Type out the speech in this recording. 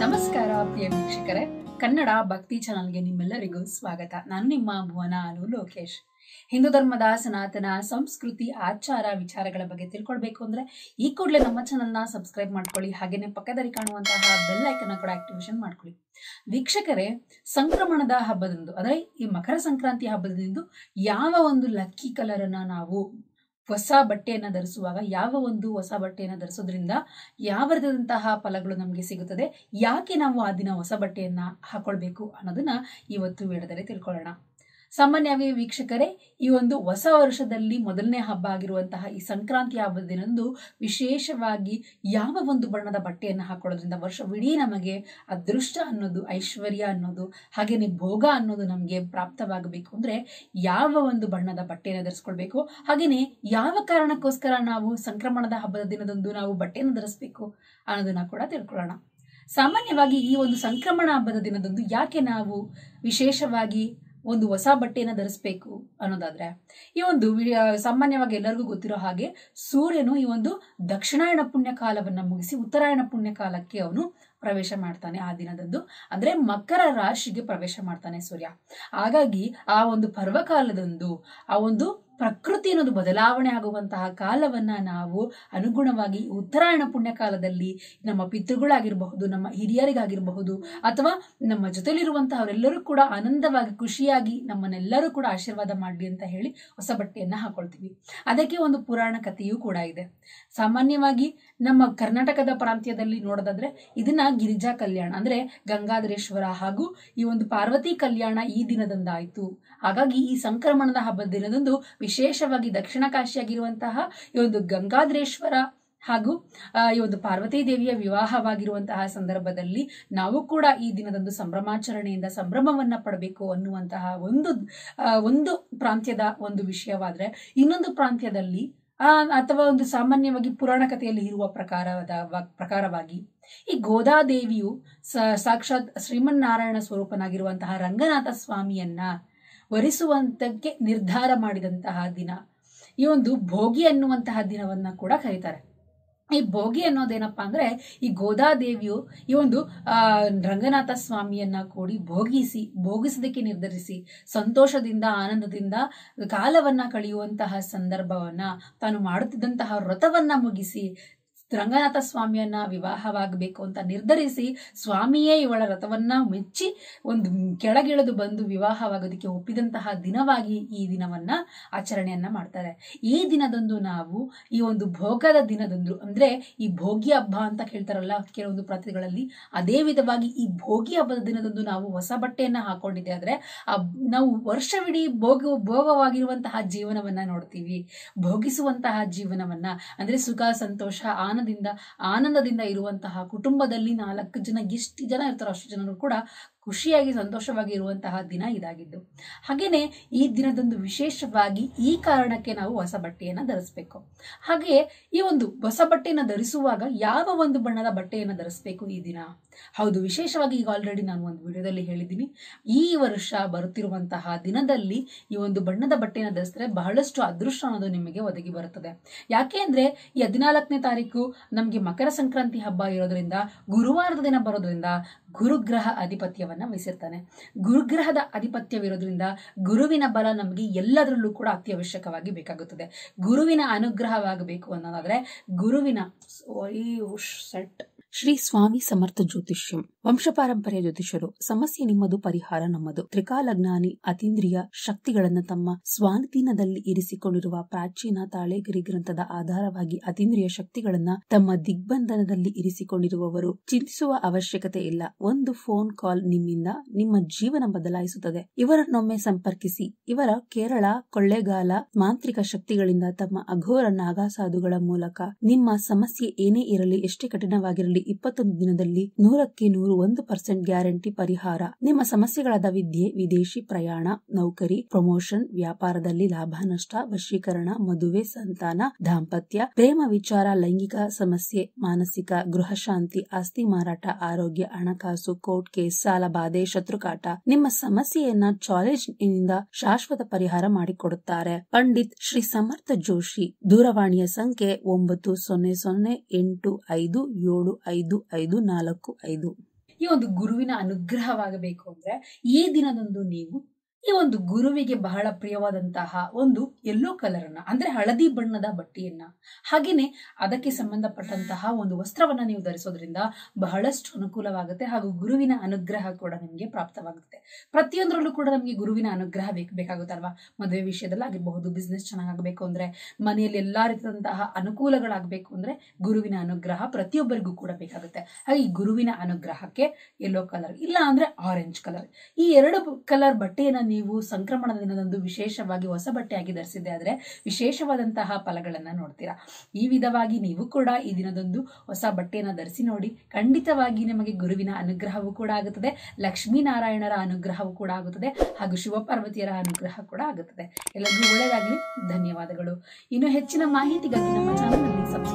ನಮಸ್ಕಾರ ಪ್ರಿಯ ವೀಕ್ಷಕರೇ ಕನ್ನಡ ಭಕ್ತಿ ಚಾನಲ್ಗೆ ನಿಮ್ಮೆಲ್ಲರಿಗೂ ಸ್ವಾಗತ ನಾನು ನಿಮ್ಮ ಭುವನ ಅನು ಲೋಕೇಶ್ ಹಿಂದೂ ಧರ್ಮದ ಸನಾತನ ಸಂಸ್ಕೃತಿ ಆಚಾರ ವಿಚಾರಗಳ ಬಗ್ಗೆ ತಿಳ್ಕೊಳ್ಬೇಕು ಅಂದ್ರೆ ಈ ಕೂಡಲೇ ನಮ್ಮ ಚಾನಲ್ನ ಸಬ್ಸ್ಕ್ರೈಬ್ ಮಾಡ್ಕೊಳ್ಳಿ ಹಾಗೇನೆ ಪಕ್ಕದಲ್ಲಿ ಕಾಣುವಂತಹ ಬೆಲ್ ಐಕನ್ ಕೂಡ ಆಕ್ಟಿವೇಶನ್ ಮಾಡ್ಕೊಳ್ಳಿ ವೀಕ್ಷಕರೇ ಸಂಕ್ರಮಣದ ಹಬ್ಬದಂದು ಅಂದರೆ ಈ ಮಕರ ಸಂಕ್ರಾಂತಿ ಹಬ್ಬದಂದು ಯಾವ ಒಂದು ಲಕ್ಕಿ ಕಲರ್ ಅನ್ನ ನಾವು ಹೊಸ ಬಟ್ಟೆಯನ್ನ ಧರಿಸುವಾಗ ಯಾವ ಒಂದು ಹೊಸ ಬಟ್ಟೆಯನ್ನ ಧರಿಸೋದ್ರಿಂದ ಯಾವ ರೀತಿಯಾದಂತಹ ಫಲಗಳು ನಮಗೆ ಸಿಗುತ್ತದೆ ಯಾಕೆ ನಾವು ಆ ದಿನ ಹೊಸ ಬಟ್ಟೆಯನ್ನ ಹಾಕೊಳ್ಬೇಕು ಅನ್ನೋದನ್ನ ಇವತ್ತು ವಿಡಿಯೋದಲ್ಲಿ ತಿಳ್ಕೊಳ್ಳೋಣ ಸಾಮಾನ್ಯವಾಗಿ ವೀಕ್ಷಕರೇ ಈ ಒಂದು ಹೊಸ ವರ್ಷದಲ್ಲಿ ಮೊದಲನೇ ಹಬ್ಬ ಆಗಿರುವಂತಹ ಈ ಸಂಕ್ರಾಂತಿ ಹಬ್ಬದ ದಿನದಂದು ವಿಶೇಷವಾಗಿ ಯಾವ ಒಂದು ಬಣ್ಣದ ಬಟ್ಟೆಯನ್ನು ಹಾಕೊಳ್ಳೋದ್ರಿಂದ ವರ್ಷವಿಡೀ ನಮಗೆ ಅದೃಷ್ಟ ಅನ್ನೋದು ಐಶ್ವರ್ಯ ಅನ್ನೋದು ಹಾಗೇನೆ ಭೋಗ ಅನ್ನೋದು ನಮಗೆ ಪ್ರಾಪ್ತವಾಗಬೇಕು ಅಂದ್ರೆ ಯಾವ ಒಂದು ಬಣ್ಣದ ಬಟ್ಟೆಯನ್ನು ಧರಿಸ್ಕೊಳ್ಬೇಕು ಹಾಗೇನೆ ಯಾವ ಕಾರಣಕ್ಕೋಸ್ಕರ ನಾವು ಸಂಕ್ರಮಣದ ಹಬ್ಬದ ದಿನದಂದು ನಾವು ಬಟ್ಟೆಯನ್ನು ಧರಿಸ್ಬೇಕು ಅನ್ನೋದನ್ನ ಕೂಡ ತಿಳ್ಕೊಳ್ಳೋಣ ಸಾಮಾನ್ಯವಾಗಿ ಈ ಒಂದು ಸಂಕ್ರಮಣ ಹಬ್ಬದ ದಿನದಂದು ಯಾಕೆ ನಾವು ವಿಶೇಷವಾಗಿ ಒಂದು ಹೊಸ ಬಟ್ಟೆಯನ್ನು ಧರಿಸ್ಬೇಕು ಅನ್ನೋದಾದ್ರೆ ಈ ಒಂದು ವಿ- ಸಾಮಾನ್ಯವಾಗಿ ಎಲ್ಲರಿಗೂ ಗೊತ್ತಿರೋ ಹಾಗೆ ಸೂರ್ಯನು ಈ ಒಂದು ದಕ್ಷಿಣಾಯಣ ಪುಣ್ಯ ಕಾಲವನ್ನ ಮುಗಿಸಿ ಉತ್ತರಾಯಣ ಪುಣ್ಯ ಕಾಲಕ್ಕೆ ಅವನು ಪ್ರವೇಶ ಮಾಡ್ತಾನೆ ಆ ದಿನದಂದು ಅಂದ್ರೆ ಮಕರ ರಾಶಿಗೆ ಪ್ರವೇಶ ಮಾಡ್ತಾನೆ ಸೂರ್ಯ ಹಾಗಾಗಿ ಆ ಒಂದು ಪರ್ವಕಾಲದಂದು ಆ ಒಂದು ಪ್ರಕೃತಿ ಅನ್ನೋದು ಬದಲಾವಣೆ ಆಗುವಂತಹ ಕಾಲವನ್ನ ನಾವು ಅನುಗುಣವಾಗಿ ಉತ್ತರಾಯಣ ಪುಣ್ಯ ಕಾಲದಲ್ಲಿ ನಮ್ಮ ಪಿತೃಗಳಾಗಿರಬಹುದು ನಮ್ಮ ಹಿರಿಯರಿಗಾಗಿರಬಹುದು ಅಥವಾ ನಮ್ಮ ಜೊತೆಲಿರುವಂತಹವರೆಲ್ಲರೂ ಕೂಡ ಆನಂದವಾಗಿ ಖುಷಿಯಾಗಿ ನಮ್ಮನ್ನೆಲ್ಲರೂ ಕೂಡ ಆಶೀರ್ವಾದ ಮಾಡಲಿ ಅಂತ ಹೇಳಿ ಹೊಸ ಬಟ್ಟೆಯನ್ನ ಹಾಕೊಳ್ತೀವಿ ಅದಕ್ಕೆ ಒಂದು ಪುರಾಣ ಕಥೆಯೂ ಕೂಡ ಇದೆ ಸಾಮಾನ್ಯವಾಗಿ ನಮ್ಮ ಕರ್ನಾಟಕದ ಪ್ರಾಂತ್ಯದಲ್ಲಿ ನೋಡೋದಾದ್ರೆ ಇದನ್ನ ಗಿರಿಜಾ ಕಲ್ಯಾಣ ಅಂದ್ರೆ ಗಂಗಾಧರೇಶ್ವರ ಹಾಗೂ ಈ ಒಂದು ಪಾರ್ವತಿ ಕಲ್ಯಾಣ ಈ ದಿನದಂದಾಯ್ತು ಹಾಗಾಗಿ ಈ ಸಂಕ್ರಮಣದ ಹಬ್ಬದ ದಿನದಂದು ವಿಶೇಷವಾಗಿ ದಕ್ಷಿಣ ಕಾಶಿಯಾಗಿರುವಂತಹ ಈ ಒಂದು ಗಂಗಾಧರೇಶ್ವರ ಹಾಗೂ ಆ, ಈ ಒಂದು ಪಾರ್ವತಿ ದೇವಿಯ ವಿವಾಹವಾಗಿರುವಂತಹ ಸಂದರ್ಭದಲ್ಲಿ ನಾವು ಕೂಡ ಈ ದಿನದಂದು ಸಂಭ್ರಮಾಚರಣೆಯಿಂದ ಸಂಭ್ರಮವನ್ನ ಪಡಬೇಕು ಅನ್ನುವಂತಹ ಒಂದು ಆ, ಒಂದು ಪ್ರಾಂತ್ಯದ ಒಂದು ವಿಷಯವಾದ್ರೆ ಇನ್ನೊಂದು ಪ್ರಾಂತ್ಯದಲ್ಲಿ ಆ, ಅಥವಾ ಒಂದು ಸಾಮಾನ್ಯವಾಗಿ ಪುರಾಣ ಕಥೆಯಲ್ಲಿ ಇರುವ ಪ್ರಕಾರದ ವ- ಪ್ರಕಾರವಾಗಿ ಈ ಗೋದಾದೇವಿಯು ಸ- ಸಾಕ್ಷಾತ್ ಶ್ರೀಮನ್ನಾರಾಯಣ ಸ್ವರೂಪನಾಗಿರುವಂತಹ ರಂಗನಾಥ ಸ್ವಾಮಿಯನ್ನ ವರಿಸುವಂತಕ್ಕೆ ನಿರ್ಧಾರ ಮಾಡಿದಂತಹ ದಿನ ಈ ಒಂದು ಭೋಗಿ ಅನ್ನುವಂತಹ ದಿನವನ್ನ ಕೂಡ ಕರೀತಾರೆ ಈ ಭೋಗಿ ಅನ್ನೋದೇನಪ್ಪಾ ಅಂದ್ರೆ ಈ ಗೋದಾದೇವಿಯು ಈ ಒಂದು ಆ ರಂಗನಾಥ ಸ್ವಾಮಿಯನ್ನ ಕೂಡಿ ಭೋಗಿಸಿ ಭೋಗಿಸೋದಕ್ಕೆ ನಿರ್ಧರಿಸಿ ಸಂತೋಷದಿಂದ ಆನಂದದಿಂದ ಕಾಲವನ್ನ ಕಳೆಯುವಂತಹ ಸಂದರ್ಭವನ್ನ ತಾನು ಮಾಡುತ್ತಿದ್ದಂತಹ ವ್ರತವನ್ನ ಮುಗಿಸಿ ರಂಗನಾಥ ಸ್ವಾಮಿಯನ್ನ ವಿವಾಹವಾಗಬೇಕು ಅಂತ ನಿರ್ಧರಿಸಿ ಸ್ವಾಮಿಯೇ ಇವಳ ರಥವನ್ನ ಮೆಚ್ಚಿ ಒಂದು ಕೆಳಗಿಳಿದು ಬಂದು ವಿವಾಹವಾಗೋದಕ್ಕೆ ಒಪ್ಪಿದಂತಹ ದಿನವಾಗಿ ಈ ದಿನವನ್ನ ಆಚರಣೆಯನ್ನ ಮಾಡ್ತಾರೆ ಈ ದಿನದಂದು ನಾವು ಈ ಒಂದು ಭೋಗದ ದಿನದಂದು ಅಂದ್ರೆ ಈ ಭೋಗಿ ಹಬ್ಬ ಅಂತ ಕೇಳ್ತಾರಲ್ಲ ಕೆಲವೊಂದು ಪ್ರತಿಗಳಲ್ಲಿ ಅದೇ ವಿಧವಾಗಿ ಈ ಭೋಗಿ ಹಬ್ಬದ ದಿನದಂದು ನಾವು ಹೊಸ ಬಟ್ಟೆಯನ್ನ ಹಾಕೊಂಡಿದ್ದೆ ಆದ್ರೆ ಆ ನಾವು ವರ್ಷವಿಡೀ ಭೋಗ ಭೋಗವಾಗಿರುವಂತಹ ಜೀವನವನ್ನ ನೋಡ್ತೀವಿ ಭೋಗಿಸುವಂತಹ ಜೀವನವನ್ನ ಅಂದ್ರೆ ಸುಖ ಸಂತೋಷ ಆನಂದದಿಂದ ಆನಂದದಿಂದ ಇರುವಂತಹ ಕುಟುಂಬದಲ್ಲಿ ನಾಲ್ಕು ಜನ ಎಷ್ಟು ಜನ ಇರ್ತಾರೋ ಅಷ್ಟು ಜನರು ಕೂಡ ಖುಷಿಯಾಗಿ ಸಂತೋಷವಾಗಿ ಇರುವಂತಹ ದಿನ ಇದಾಗಿದ್ದು ಹಾಗೇನೆ ಈ ದಿನದಂದು ವಿಶೇಷವಾಗಿ ಈ ಕಾರಣಕ್ಕೆ ನಾವು ಹೊಸ ಬಟ್ಟೆಯನ್ನ ಧರಿಸಬೇಕು ಹಾಗೆಯೇ ಈ ಒಂದು ಹೊಸ ಬಟ್ಟೆಯನ್ನು ಧರಿಸುವಾಗ ಯಾವ ಒಂದು ಬಣ್ಣದ ಬಟ್ಟೆಯನ್ನು ಧರಿಸಬೇಕು ಈ ದಿನ ಹೌದು ವಿಶೇಷವಾಗಿ ಈಗ ಆಲ್ರೆಡಿ ನಾನು ಒಂದು ವಿಡಿಯೋದಲ್ಲಿ ಹೇಳಿದ್ದೀನಿ ಈ ವರ್ಷ ಬರುತ್ತಿರುವಂತಹ ದಿನದಲ್ಲಿ ಈ ಒಂದು ಬಣ್ಣದ ಬಟ್ಟೆಯನ್ನು ಧರಿಸಿದ್ರೆ ಬಹಳಷ್ಟು ಅದೃಷ್ಟ ಅನ್ನೋದು ನಿಮಗೆ ಒದಗಿ ಬರುತ್ತದೆ ಯಾಕೆ ಅಂದ್ರೆ ಈ ಹದಿನಾಲ್ಕನೇ ತಾರೀಕು ನಮಗೆ ಮಕರ ಸಂಕ್ರಾಂತಿ ಹಬ್ಬ ಇರೋದ್ರಿಂದ ಗುರುವಾರದ ದಿನ ಬರೋದ್ರಿಂದ ಗುರುಗ್ರಹ ಅಧಿಪತ್ಯವನ್ನ ವಹಿಸಿರ್ತಾನೆ ಗುರುಗ್ರಹದ ಅಧಿಪತ್ಯವಿರೋದ್ರಿಂದ ಗುರುವಿನ ಬಲ ನಮಗೆ ಎಲ್ಲದರಲ್ಲೂ ಕೂಡ ಅತ್ಯವಶ್ಯಕವಾಗಿ ಬೇಕಾಗುತ್ತದೆ ಗುರುವಿನ ಅನುಗ್ರಹವಾಗಬೇಕು ಅನ್ನೋದಾದ್ರೆ ಗುರುವಿನ ಈ ಸೆಟ್ ಶ್ರೀ ಸ್ವಾಮಿ ಸಮರ್ಥ ಜ್ಯೋತಿಷ್ಯಂ ವಂಶಪಾರಂಪರ್ಯ ಜ್ಯೋತಿಷರು ಸಮಸ್ಯೆ ನಿಮ್ಮದು ಪರಿಹಾರ ನಮ್ಮದು ತ್ರಿಕಾಲಜ್ಞಾನಿ ಅತೀಂದ್ರಿಯ ಶಕ್ತಿಗಳನ್ನ ತಮ್ಮ ಸ್ವಾಧೀನದಲ್ಲಿ ಇರಿಸಿಕೊಂಡಿರುವ ಪ್ರಾಚೀನ ತಾಳೆಗರಿ ಗ್ರಂಥದ ಆಧಾರವಾಗಿ ಅತೀಂದ್ರಿಯ ಶಕ್ತಿಗಳನ್ನ ತಮ್ಮ ದಿಗ್ಬಂಧನದಲ್ಲಿ ಇರಿಸಿಕೊಂಡಿರುವವರು ಚಿಂತಿಸುವ ಅವಶ್ಯಕತೆ ಇಲ್ಲ ಒಂದು ಫೋನ್ ಕಾಲ್ ನಿಮ್ಮಿಂದ ನಿಮ್ಮ ಜೀವನ ಬದಲಾಯಿಸುತ್ತದೆ ಇವರನ್ನೊಮ್ಮೆ ಸಂಪರ್ಕಿಸಿ ಇವರ ಕೇರಳ ಕೊಳ್ಳೇಗಾಲ ಮಾಂತ್ರಿಕ ಶಕ್ತಿಗಳಿಂದ ತಮ್ಮ ಅಘೋರ ನಾಗಾಸಾಧುಗಳ ಮೂಲಕ ನಿಮ್ಮ ಸಮಸ್ಯೆ ಏನೇ ಇರಲಿ ಎಷ್ಟೇ ಕಠಿಣವಾಗಿರಲಿ ಇಪ್ಪತ್ತೊಂದು ದಿನದಲ್ಲಿ ನೂರಕ್ಕೆ ನೂರು ಒಂದು ಪರ್ಸೆಂಟ್ ಗ್ಯಾರಂಟಿ ಪರಿಹಾರ ನಿಮ್ಮ ಸಮಸ್ಯೆಗಳಾದ ವಿದ್ಯೆ ವಿದೇಶಿ ಪ್ರಯಾಣ ನೌಕರಿ ಪ್ರಮೋಷನ್ ವ್ಯಾಪಾರದಲ್ಲಿ ಲಾಭ ನಷ್ಟ ವಶೀಕರಣ ಮದುವೆ ಸಂತಾನ ದಾಂಪತ್ಯ ಪ್ರೇಮ ವಿಚಾರ ಲೈಂಗಿಕ ಸಮಸ್ಯೆ ಮಾನಸಿಕ ಗೃಹ ಶಾಂತಿ ಆಸ್ತಿ ಮಾರಾಟ ಆರೋಗ್ಯ ಹಣಕಾಸು ಕೋರ್ಟ್ ಕೇಸ್ ಸಾಲ ಬಾಧೆ ಶತ್ರುಕಾಟ ನಿಮ್ಮ ಸಮಸ್ಯೆಯನ್ನ ಚಾಲೆಂಜ್ ನಿಂದ ಶಾಶ್ವತ ಪರಿಹಾರ ಮಾಡಿಕೊಡುತ್ತಾರೆ ಪಂಡಿತ್ ಶ್ರೀ ಸಮರ್ಥ ಜೋಶಿ ದೂರವಾಣಿಯ ಸಂಖ್ಯೆ ಒಂಬತ್ತು ಸೊನ್ನೆ ಸೊನ್ನೆ ಎಂಟು ಐದು ಏಳು ಐದು ಐದು ನಾಲ್ಕು ಐದು ಈ ಒಂದು ಗುರುವಿನ ಅನುಗ್ರಹವಾಗಬೇಕು ಅಂದ್ರೆ ಈ ದಿನದಂದು ನೀವು ಈ ಒಂದು ಗುರುವಿಗೆ ಬಹಳ ಪ್ರಿಯವಾದಂತಹ ಒಂದು ಯೆಲ್ಲೋ ಕಲರ್ ಅನ್ನ ಅಂದ್ರೆ ಹಳದಿ ಬಣ್ಣದ ಬಟ್ಟೆಯನ್ನ ಹಾಗೇನೆ ಅದಕ್ಕೆ ಸಂಬಂಧಪಟ್ಟಂತಹ ಒಂದು ವಸ್ತ್ರವನ್ನ ನೀವು ಧರಿಸೋದ್ರಿಂದ ಬಹಳಷ್ಟು ಅನುಕೂಲವಾಗುತ್ತೆ ಹಾಗೂ ಗುರುವಿನ ಅನುಗ್ರಹ ಕೂಡ ನಿಮಗೆ ಪ್ರಾಪ್ತವಾಗುತ್ತೆ ಪ್ರತಿಯೊಂದರಲ್ಲೂ ಕೂಡ ನಮಗೆ ಗುರುವಿನ ಅನುಗ್ರಹ ಬೇಕು ಬೇಕಾಗುತ್ತಲ್ವಾ ಮದುವೆ ವಿಷಯದಲ್ಲಿ ಆಗಿರಬಹುದು ಬಿಸ್ನೆಸ್ ಚೆನ್ನಾಗಬೇಕು ಅಂದ್ರೆ ಮನೆಯಲ್ಲಿ ಎಲ್ಲಾ ರೀತಿಯಾದಂತಹ ಅನುಕೂಲಗಳಾಗಬೇಕು ಅಂದ್ರೆ ಗುರುವಿನ ಅನುಗ್ರಹ ಪ್ರತಿಯೊಬ್ಬರಿಗೂ ಕೂಡ ಬೇಕಾಗುತ್ತೆ ಹಾಗೆ ಈ ಗುರುವಿನ ಅನುಗ್ರಹಕ್ಕೆ ಯೆಲ್ಲೋ ಕಲರ್ ಇಲ್ಲ ಅಂದ್ರೆ ಆರೆಂಜ್ ಕಲರ್ ಈ ಎರಡು ಕಲರ್ ಬಟ್ಟೆಯನ್ನ ನೀವು ಸಂಕ್ರಮಣದ ದಿನದಂದು ವಿಶೇಷವಾಗಿ ಹೊಸ ಬಟ್ಟೆಯಾಗಿ ಧರಿಸಿದ್ದೆ ಆದ್ರೆ ವಿಶೇಷವಾದಂತಹ ಫಲಗಳನ್ನ ನೋಡ್ತೀರಾ ಈ ವಿಧವಾಗಿ ನೀವು ಕೂಡ ಈ ದಿನದಂದು ಹೊಸ ಬಟ್ಟೆಯನ್ನ ಧರಿಸಿ ನೋಡಿ ಖಂಡಿತವಾಗಿ ನಿಮಗೆ ಗುರುವಿನ ಅನುಗ್ರಹವೂ ಕೂಡ ಆಗುತ್ತದೆ ಲಕ್ಷ್ಮೀನಾರಾಯಣರ ಅನುಗ್ರಹವೂ ಕೂಡ ಆಗುತ್ತದೆ ಹಾಗೂ ಶಿವಪಾರ್ವತಿಯರ ಅನುಗ್ರಹ ಕೂಡ ಆಗುತ್ತದೆ ಎಲ್ಲರಿಗೂ ಒಳ್ಳೆಯದಾಗಲಿ ಧನ್ಯವಾದಗಳು ಇನ್ನು ಹೆಚ್ಚಿನ ಮಾಹಿತಿಗಾಗಿ ನಮ್ಮ ಚಾನಲ್